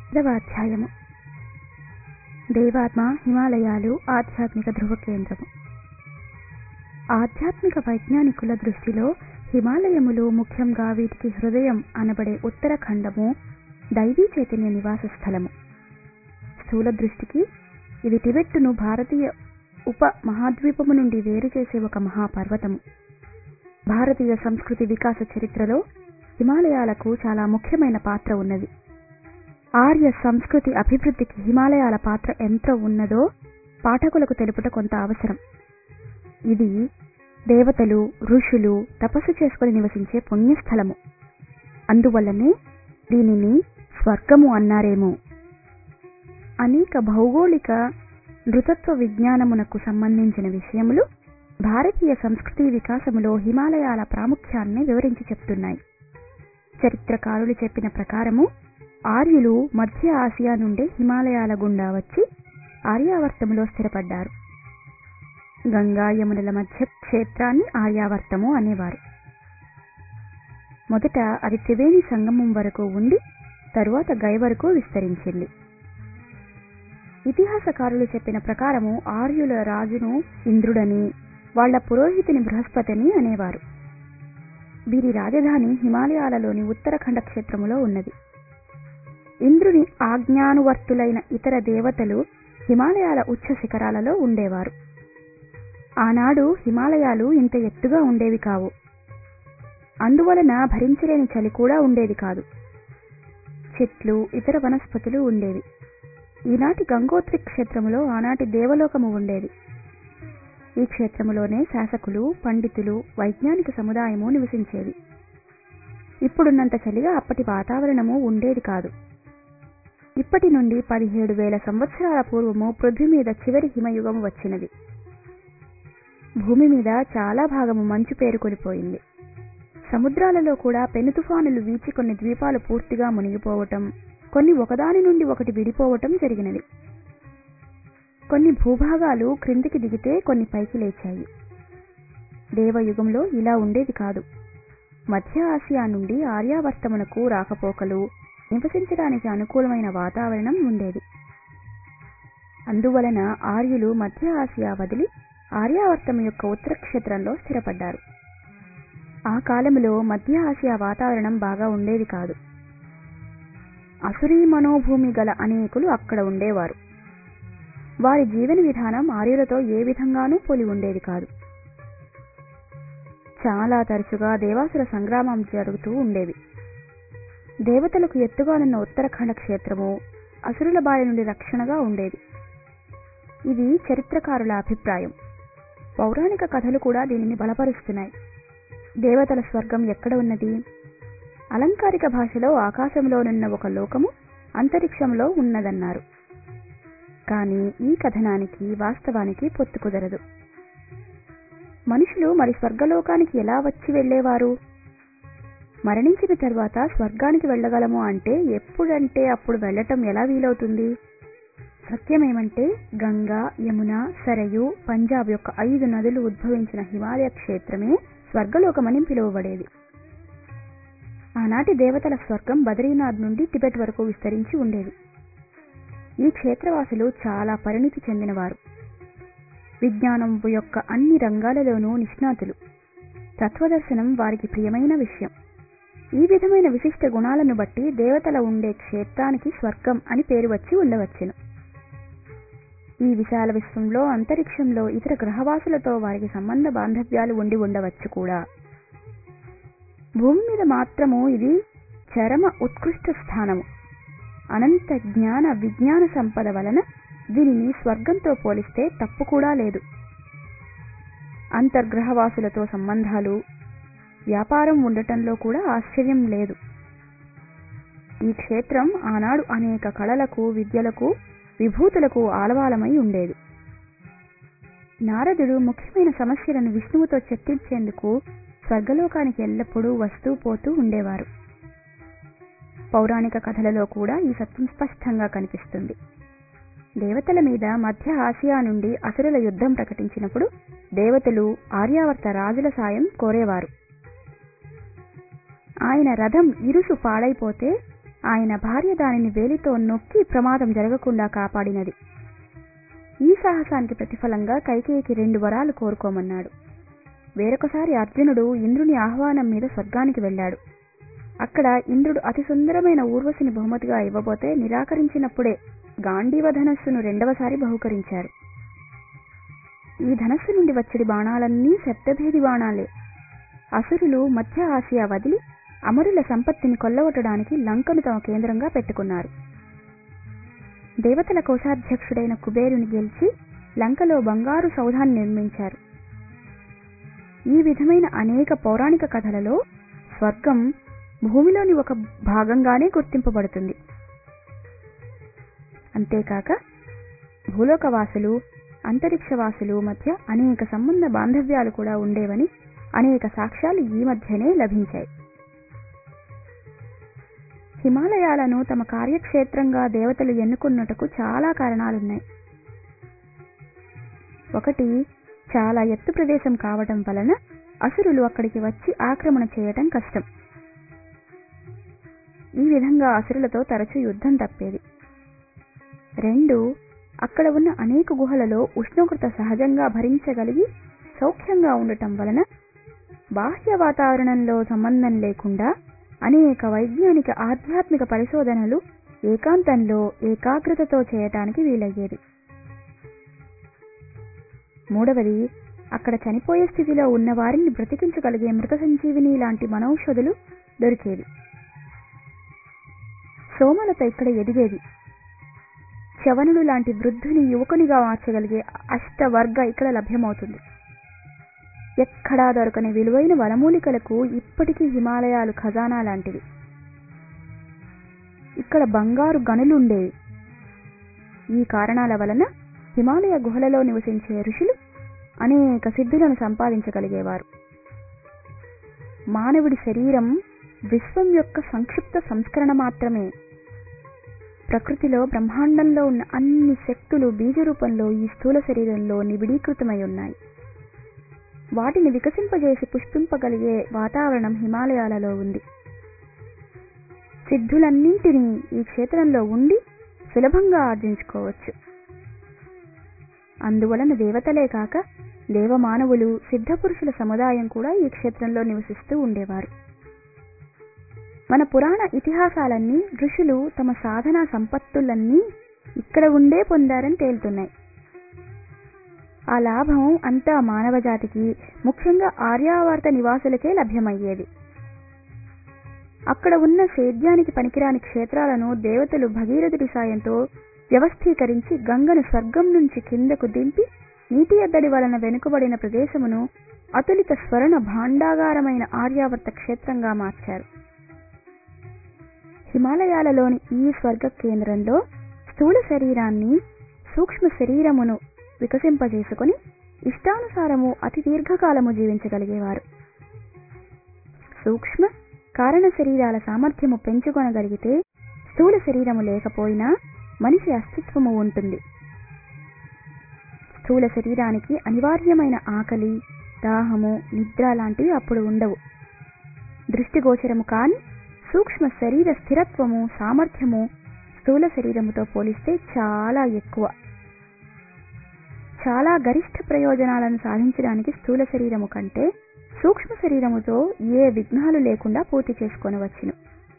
పదవ అధ్యాయము దేవాత్మ హిమాలయాలు ఆధ్యాత్మిక ధ్రువ కేంద్రము ఆధ్యాత్మిక వైజ్ఞానికుల దృష్టిలో హిమాలయములు ముఖ్యంగా వీటికి హృదయం అనబడే ఉత్తరాఖండము దైవీ చైతన్య నివాస స్థలము స్థూల దృష్టికి ఇది టిబెట్టును భారతీయ ఉప మహాద్వీపము నుండి వేరు చేసే ఒక మహాపర్వతము భారతీయ సంస్కృతి వికాస చరిత్రలో హిమాలయాలకు చాలా ముఖ్యమైన పాత్ర ఉన్నది ఆర్య సంస్కృతి అభివృద్ధికి హిమాలయాల పాత్ర ఎంత ఉన్నదో పాఠకులకు తెలుపుట కొంత అవసరం ఇది దేవతలు ఋషులు తపస్సు చేసుకుని నివసించే పుణ్యస్థలము అందువల్లనే దీనిని స్వర్గము అన్నారేమో అనేక భౌగోళిక నృతత్వ విజ్ఞానమునకు సంబంధించిన విషయములు భారతీయ సంస్కృతి వికాసములో హిమాలయాల ప్రాముఖ్యాన్ని వివరించి చెప్తున్నాయి చరిత్రకారులు చెప్పిన ప్రకారము ఆర్యులు మధ్య ఆసియా నుండి హిమాలయాల గుండా వచ్చి ఆర్యావర్తములో స్థిరపడ్డారు గంగా యమునల మధ్య క్షేత్రాన్ని ఆర్యావర్తము అనేవారు మొదట అది త్రివేణి సంగమం వరకు ఉండి తరువాత గై వరకు విస్తరించింది ఇతిహాసకారులు చెప్పిన ప్రకారము ఆర్యుల రాజును ఇంద్రుడని వాళ్ల పురోహితుని బృహస్పతిని అనేవారు వీరి రాజధాని హిమాలయాలలోని ఉత్తరాఖండ క్షేత్రములో ఉన్నది ఇంద్రుని ఆజ్ఞానువర్తులైన ఇతర దేవతలు హిమాలయాల ఉచ్చ శిఖరాలలో ఉండేవారు ఆనాడు హిమాలయాలు ఇంత ఎత్తుగా ఉండేవి కావు అందువలన భరించలేని చలి కూడా ఉండేది కాదు చెట్లు ఇతర వనస్పతులు ఉండేవి ఈనాటి గంగోత్రి క్షేత్రములో ఆనాటి దేవలోకము ఉండేది ఈ క్షేత్రములోనే శాసకులు పండితులు వైజ్ఞానిక సముదాయము నివసించేవి ఇప్పుడున్నంత చలిగా అప్పటి వాతావరణము ఉండేది కాదు ఇప్పటి నుండి పదిహేడు వేల సంవత్సరాల పూర్వము పృథ్వీ మీద చివరి హిమయుగము వచ్చినది భూమి మీద చాలా భాగము మంచు పేరుకొనిపోయింది సముద్రాలలో కూడా పెను తుఫానులు వీచి కొన్ని ద్వీపాలు పూర్తిగా మునిగిపోవటం కొన్ని ఒకదాని నుండి ఒకటి విడిపోవటం జరిగినది కొన్ని భూభాగాలు క్రిందికి దిగితే కొన్ని పైకి లేచాయి దేవయుగంలో ఇలా ఉండేది కాదు మధ్య ఆసియా నుండి ఆర్యావర్తమునకు రాకపోకలు నివసించడానికి అనుకూలమైన వాతావరణం ఉండేది అందువలన ఆర్యులు మధ్య ఆసియా వదిలి ఆర్యావర్తం యొక్క ఉత్తర క్షేత్రంలో స్థిరపడ్డారు ఆ కాలంలో మధ్య ఆసియా వాతావరణం బాగా ఉండేది కాదు అసురీ మనోభూమి గల అనేకులు అక్కడ ఉండేవారు వారి జీవన విధానం ఆర్యులతో ఏ విధంగానూ పోలి ఉండేది కాదు చాలా తరచుగా దేవాసుర సంగ్రామం జరుగుతూ ఉండేవి దేవతలకు ఎత్తుగానున్న ఉత్తరాఖండ క్షేత్రము అసురుల బారి నుండి రక్షణగా ఉండేది ఇది చరిత్రకారుల అభిప్రాయం పౌరాణిక కథలు కూడా దీనిని బలపరుస్తున్నాయి దేవతల స్వర్గం ఎక్కడ ఉన్నది అలంకారిక భాషలో ఆకాశంలోనున్న ఒక లోకము అంతరిక్షంలో ఉన్నదన్నారు కానీ ఈ కథనానికి వాస్తవానికి పొత్తు కుదరదు మనుషులు మరి స్వర్గలోకానికి ఎలా వచ్చి వెళ్ళేవారు మరణించిన తర్వాత స్వర్గానికి వెళ్ళగలము అంటే ఎప్పుడంటే అప్పుడు వెళ్ళటం ఎలా వీలవుతుంది సత్యమేమంటే గంగా యమున సరయు పంజాబ్ యొక్క ఐదు నదులు ఉద్భవించిన హిమాలయ క్షేత్రమే స్వర్గలోకమని పిలువబడేది ఆనాటి దేవతల స్వర్గం బద్రీనాథ్ నుండి టిబెట్ వరకు విస్తరించి ఉండేది ఈ క్షేత్రవాసులు చాలా పరిణితి చెందినవారు విజ్ఞానం యొక్క అన్ని రంగాలలోనూ నిష్ణాతులు తత్వదర్శనం వారికి ప్రియమైన విషయం ఈ విధమైన విశిష్ట గుణాలను బట్టి దేవతల ఉండే క్షేత్రానికి స్వర్గం అని పేరు వచ్చి ఉండవచ్చును ఈ విశాల విశ్వంలో అంతరిక్షంలో ఇతర గ్రహవాసులతో వారికి సంబంధ బాంధవ్యాలు ఉండి ఉండవచ్చు కూడా భూమి మీద మాత్రము ఇది చరమ ఉత్కృష్ట స్థానము అనంత జ్ఞాన విజ్ఞాన సంపద వలన దీనిని స్వర్గంతో పోలిస్తే తప్పు కూడా లేదు అంతర్గ్రహవాసులతో సంబంధాలు వ్యాపారం ఉండటంలో కూడా ఆశ్చర్యం లేదు ఈ క్షేత్రం ఆనాడు అనేక కళలకు విద్యలకు విభూతులకు ఆలవాలమై ఉండేది నారదుడు ముఖ్యమైన సమస్యలను విష్ణువుతో చర్చించేందుకు స్వర్గలోకానికి ఎల్లప్పుడూ వస్తూ పోతూ ఉండేవారు పౌరాణిక కథలలో కూడా ఈ సత్యం స్పష్టంగా కనిపిస్తుంది దేవతల మీద మధ్య ఆసియా నుండి అసురుల యుద్ధం ప్రకటించినప్పుడు దేవతలు ఆర్యావర్త రాజుల సాయం కోరేవారు ఆయన రథం ఇరుసు పాడైపోతే ఆయన భార్య దానిని వేలితో నొక్కి ప్రమాదం జరగకుండా కాపాడినది ఈ సాహసానికి ప్రతిఫలంగా కైకేయికి రెండు వరాలు కోరుకోమన్నాడు వేరొకసారి అర్జునుడు ఇంద్రుని ఆహ్వానం మీద స్వర్గానికి వెళ్ళాడు అక్కడ ఇంద్రుడు అతి సుందరమైన ఊర్వశిని బహుమతిగా ఇవ్వబోతే నిరాకరించినప్పుడే గాంధీవ ధనస్సును రెండవసారి బహుకరించారు ఈ ధనస్సు నుండి వచ్చడి బాణాలన్నీ శబ్దభేది బాణాలే అసురులు మధ్య ఆసియా వదిలి అమరుల సంపత్తిని కొల్లగొట్టడానికి లంకను తమ కేంద్రంగా పెట్టుకున్నారు దేవతల కోశాధ్యక్షుడైన కుబేరుని గెలిచి లంకలో బంగారు సౌధాన్ని నిర్మించారు ఈ విధమైన అనేక పౌరాణిక కథలలో స్వర్గం భూమిలోని ఒక భాగంగానే గుర్తింపబడుతుంది అంతేకాక భూలోకవాసులు అంతరిక్షవాసులు మధ్య అనేక సంబంధ బాంధవ్యాలు కూడా ఉండేవని అనేక సాక్ష్యాలు ఈ మధ్యనే లభించాయి హిమాలయాలను తమ కార్యక్షేత్రంగా దేవతలు ఎన్నుకున్నటకు చాలా కారణాలున్నాయి ఒకటి చాలా ఎత్తు ప్రదేశం కావటం వలన అసురులు అక్కడికి వచ్చి ఆక్రమణ చేయటం కష్టం ఈ విధంగా అసురులతో తరచూ యుద్ధం తప్పేది రెండు అక్కడ ఉన్న అనేక గుహలలో ఉష్ణోగ్రత సహజంగా భరించగలిగి సౌఖ్యంగా ఉండటం వలన బాహ్య వాతావరణంలో సంబంధం లేకుండా అనేక వైజ్ఞానిక ఆధ్యాత్మిక పరిశోధనలు ఏకాంతంలో ఏకాగ్రతతో చేయటానికి వీలయ్యేది మూడవది అక్కడ చనిపోయే స్థితిలో ఉన్న వారిని బ్రతికించగలిగే మృత సంజీవిని లాంటి మనౌషధులు దొరికేవి సోమలత ఇక్కడ ఎదిగేది చవనుడు లాంటి వృద్ధుని యువకునిగా మార్చగలిగే అష్టవర్గ ఇక్కడ లభ్యమవుతుంది ఎక్కడా దొరకని విలువైన వనమూలికలకు ఇప్పటికీ హిమాలయాలు ఖజానా లాంటివి ఇక్కడ బంగారు గనులుండేవి ఈ కారణాల వలన హిమాలయ గుహలలో నివసించే ఋషులు అనేక సిద్ధులను సంపాదించగలిగేవారు మానవుడి శరీరం విశ్వం యొక్క సంక్షిప్త సంస్కరణ మాత్రమే ప్రకృతిలో బ్రహ్మాండంలో ఉన్న అన్ని శక్తులు బీజరూపంలో ఈ స్థూల శరీరంలో నిబిడీకృతమై ఉన్నాయి వాటిని వికసింపజేసి పుష్పింపగలిగే వాతావరణం హిమాలయాలలో ఉంది సిద్ధులన్నింటినీ ఈ క్షేత్రంలో ఉండి సులభంగా ఆర్జించుకోవచ్చు అందువలన దేవతలే కాక దేవమానవులు సిద్ధపురుషుల సముదాయం కూడా ఈ క్షేత్రంలో నివసిస్తూ ఉండేవారు మన పురాణ ఇతిహాసాలన్నీ ఋషులు తమ సాధనా సంపత్తులన్నీ ఇక్కడ ఉండే పొందారని తేలుతున్నాయి ఆ లాభం అంతా మానవ జాతికి ముఖ్యంగా ఆర్యావర్త నివాసులకే లభ్యమయ్యేది అక్కడ ఉన్న సేద్యానికి పనికిరాని క్షేత్రాలను దేవతలు భగీరథుడి సాయంతో వ్యవస్థీకరించి గంగను స్వర్గం నుంచి కిందకు దింపి నీటి ఎద్దడి వలన వెనుకబడిన ప్రదేశమును అతులిత స్వర్ణ భాండాగారమైన ఆర్యావర్త క్షేత్రంగా మార్చారు హిమాలయాలలోని ఈ స్వర్గ కేంద్రంలో స్థూల శరీరాన్ని సూక్ష్మ శరీరమును వికసింపజేసుకుని ఇష్టానుసారము అతి దీర్ఘకాలము జీవించగలిగేవారు సూక్ష్మ కారణ శరీరాల సామర్థ్యము పెంచుకొనగలిగితే స్థూల శరీరము లేకపోయినా మనిషి అస్తిత్వము ఉంటుంది స్థూల శరీరానికి అనివార్యమైన ఆకలి దాహము నిద్ర లాంటివి అప్పుడు ఉండవు దృష్టిగోచరము కాని సూక్ష్మ శరీర స్థిరత్వము సామర్థ్యము స్థూల శరీరముతో పోలిస్తే చాలా ఎక్కువ చాలా గరిష్ట ప్రయోజనాలను సాధించడానికి స్థూల శరీరము కంటే సూక్ష్మ శరీరముతో ఏ విఘ్నాలు లేకుండా పూర్తి చేసుకొనవచ్చును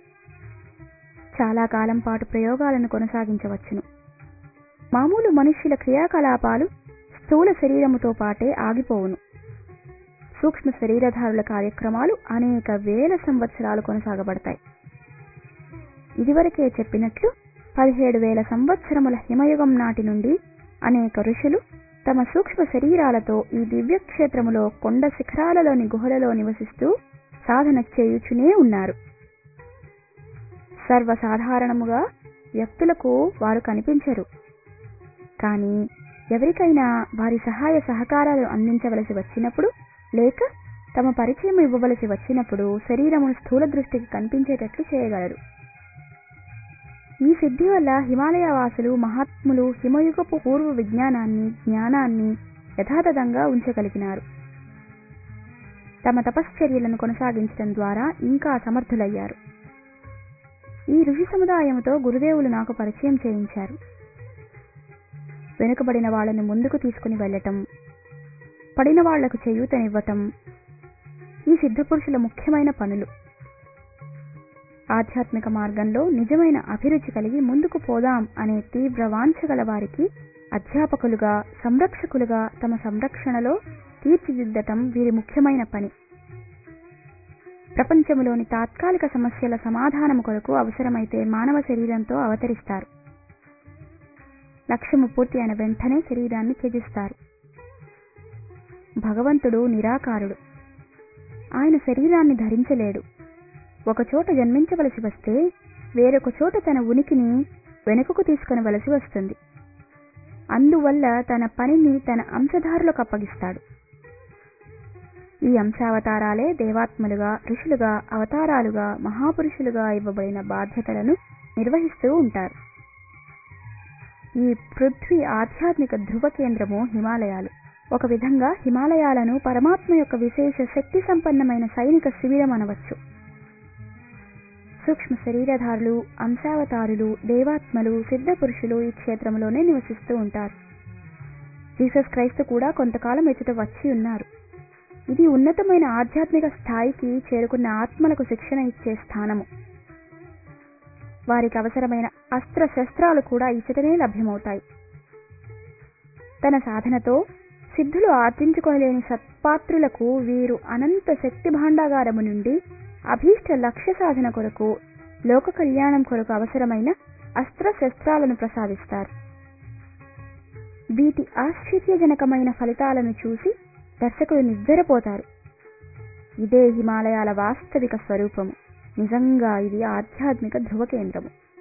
చాలా కాలం పాటు ప్రయోగాలను కొనసాగించవచ్చును మామూలు మనుష్యుల క్రియాకలాపాలు స్థూల శరీరముతో పాటే ఆగిపోవును సూక్ష్మ శరీరధారుల కార్యక్రమాలు అనేక వేల సంవత్సరాలు కొనసాగబడతాయి ఇదివరకే చెప్పినట్లు పదిహేడు వేల సంవత్సరముల హిమయుగం నాటి నుండి అనేక ఋషులు తమ సూక్ష్మ శరీరాలతో ఈ దివ్యక్షేత్రములో కొండ శిఖరాలలోని గుహలలో నివసిస్తూ సాధన చేయుచునే ఉన్నారు సర్వసాధారణముగా వ్యక్తులకు వారు కనిపించరు కానీ ఎవరికైనా వారి సహాయ సహకారాలు అందించవలసి వచ్చినప్పుడు లేక తమ పరిచయం ఇవ్వవలసి వచ్చినప్పుడు శరీరమును స్థూల దృష్టికి కనిపించేటట్లు చేయగలరు ఈ సిద్ధి వల్ల హిమాలయ వాసులు మహాత్ములు హిమయుగపు పూర్వ విజ్ఞానాన్ని జ్ఞానాన్ని యథాతథంగా ఉంచగలిగినారు తమ తపశ్చర్యలను కొనసాగించడం ద్వారా ఇంకా సమర్థులయ్యారు ఈ ఋషి సముదాయంతో గురుదేవులు నాకు పరిచయం చేయించారు వెనుకబడిన వాళ్ళని ముందుకు తీసుకుని వెళ్ళటం పడిన వాళ్లకు చేయూతనివ్వటం ఈ సిద్ధపురుషుల ముఖ్యమైన పనులు ఆధ్యాత్మిక మార్గంలో నిజమైన అభిరుచి కలిగి ముందుకు పోదాం అనే తీవ్ర వాంఛ గల వారికి అధ్యాపకులుగా సంరక్షకులుగా తమ సంరక్షణలో తీర్చిదిద్దటం వీరి ముఖ్యమైన పని ప్రపంచంలోని తాత్కాలిక సమస్యల సమాధానము కొరకు అవసరమైతే మానవ శరీరంతో అవతరిస్తారు లక్ష్యము పూర్తి అయిన వెంటనే శరీరాన్ని త్యజిస్తారు భగవంతుడు నిరాకారుడు ఆయన శరీరాన్ని ధరించలేడు ఒకచోట జన్మించవలసి వస్తే వేరొక చోట తన ఉనికిని వెనుకకు తీసుకొనవలసి వస్తుంది అందువల్ల తన పనిని తన అంశధారులకు అప్పగిస్తాడు ఈ అంశావతారాలే దేవాత్మలుగా ఋషులుగా అవతారాలుగా మహాపురుషులుగా ఇవ్వబడిన బాధ్యతలను నిర్వహిస్తూ ఉంటారు ఈ పృథ్వీ ఆధ్యాత్మిక ధృవ కేంద్రము హిమాలయాలు ఒక విధంగా హిమాలయాలను పరమాత్మ యొక్క విశేష శక్తి సంపన్నమైన సైనిక శిబిరం అనవచ్చు సూక్ష్మ శరీరధారులు అంశావతారులు దేవాత్మలు సిద్ధ పురుషులు ఈ క్షేత్రంలోనే నివసిస్తూ ఉంటారు జీసస్ క్రైస్తు కూడా కొంతకాలం ఎదుట వచ్చి ఉన్నారు ఇది ఉన్నతమైన ఆధ్యాత్మిక స్థాయికి చేరుకున్న ఆత్మలకు శిక్షణ ఇచ్చే స్థానము వారికి అవసరమైన అస్త్ర శస్త్రాలు కూడా ఇచ్చటనే లభ్యమవుతాయి తన సాధనతో సిద్ధులు ఆర్జించుకోలేని సత్పాత్రులకు వీరు అనంత శక్తి భాండాగారము నుండి అభీష్ట లక్ష్య సాధన కొరకు లోక కళ్యాణం కొరకు అవసరమైన అస్త్ర శస్త్రాలను ప్రసాదిస్తారు వీటి ఆశ్చర్యజనకమైన ఫలితాలను చూసి దర్శకులు నిద్రపోతారు ఇదే హిమాలయాల వాస్తవిక స్వరూపము నిజంగా ఇది ఆధ్యాత్మిక ధృవ కేంద్రము